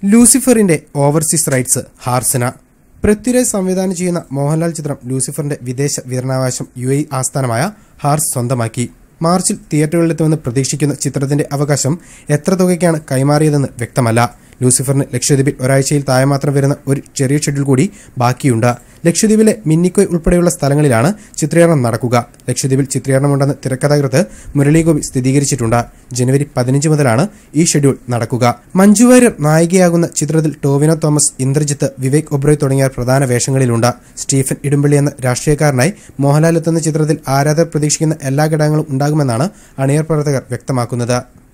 ലൂസിഫറിന്റെ overseas rights ഹാർസന പൃഥ്വിരാജ് സംവിധാനം ചെയ്യുന്ന മോഹൻലാൽ ചിത്രം ലൂസിഫറിന്റെ വിദേശ വിതരണാവകാശം യു എ ആസ്ഥാനമായ ഹാർസ് സ്വന്തമാക്കി മാർച്ചിൽ തിയേറ്ററുകളിലെത്തുമെന്ന് പ്രതീക്ഷിക്കുന്ന ചിത്രത്തിന്റെ അവകാശം എത്ര തുകയ്ക്കാണ് കൈമാറിയതെന്ന് വ്യക്തമല്ല ലൂസിഫറിന് ലക്ഷദ്വീപിൽ ഒരാഴ്ചയിൽ താഴെ മാത്രം വരുന്ന ഒരു ചെറിയ ഷെഡ്യൂൾ കൂടി ബാക്കിയുണ്ട് ലക്ഷദ്വീപിലെ മിന്നിക്കോയ് ഉൾപ്പെടെയുള്ള സ്ഥലങ്ങളിലാണ് ചിത്രീകരണം നടക്കുക ലക്ഷദ്വീപിൽ ചിത്രീകരണമുണ്ടെന്ന് തിരക്കഥാകൃത്ത് മുരളീഗോപി സ്ഥിരീകരിച്ചിട്ടുണ്ട് ജനുവരി പതിനഞ്ച് മുതലാണ് ഈ ഷെഡ്യൂൾ നടക്കുക മഞ്ജു വാര്യർ നായികയാകുന്ന ചിത്രത്തിൽ ടോവിനോ തോമസ് ഇന്ദ്രജിത്ത് വിവേക് ഒബ്രോയ് തുടങ്ങിയ പ്രധാന വേഷങ്ങളിലുണ്ട് സ്റ്റീഫൻ ഇടുമ്പള്ളി എന്ന രാഷ്ട്രീയക്കാരനായി മോഹൻലാൽ എത്തുന്ന ചിത്രത്തിൽ ആരാധകർ പ്രതീക്ഷിക്കുന്ന എല്ലാ ഘടകങ്ങളും ഉണ്ടാകുമെന്നാണ് അണിയർ പ്രവർത്തകർ വ്യക്തമാക്കുന്നത്